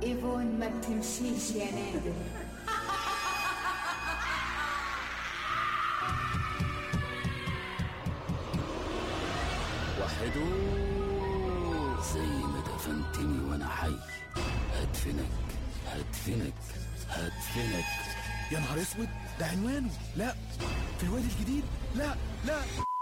ايفون ما بتمشيش يا نادر وحدو زي ما دفنتني وانا حي هدفنك هدفنك هدفنك يا نهار اسود ده عنوانه لا في الوادي الجديد لا لا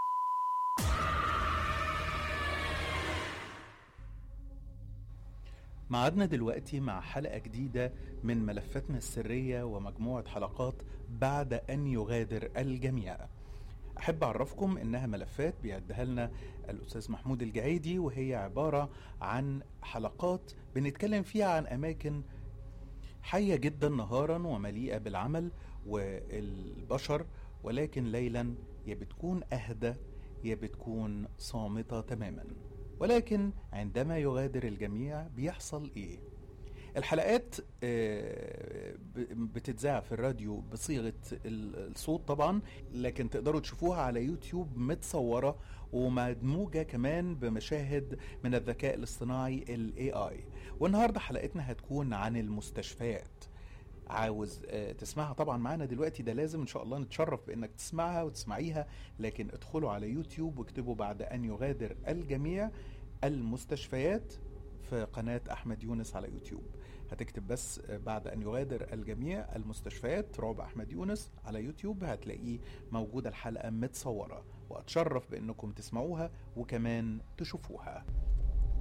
معادنا دلوقتي مع حلقة جديدة من ملفاتنا السرية ومجموعة حلقات بعد أن يغادر الجميع أحب أعرفكم إنها ملفات بيعدها لنا الأستاذ محمود الجعيدي وهي عبارة عن حلقات بنتكلم فيها عن أماكن حية جدا نهارا ومليئة بالعمل والبشر ولكن ليلا يا بتكون أهدى يا بتكون صامتة تماما ولكن عندما يغادر الجميع بيحصل ايه الحلقات آه، ب- بتتذاع في الراديو بصيغة ال- الصوت طبعا لكن تقدروا تشوفوها على يوتيوب متصورة ومدموجة كمان بمشاهد من الذكاء الاصطناعي ال AI والنهاردة حلقتنا هتكون عن المستشفيات عاوز آه، تسمعها طبعا معانا دلوقتي ده لازم ان شاء الله نتشرف بانك تسمعها وتسمعيها لكن ادخلوا على يوتيوب واكتبوا بعد ان يغادر الجميع المستشفيات في قناة أحمد يونس على يوتيوب هتكتب بس آه، بعد أن يغادر الجميع المستشفيات رعب أحمد يونس على يوتيوب هتلاقيه موجودة الحلقة متصورة وأتشرف بأنكم تسمعوها وكمان تشوفوها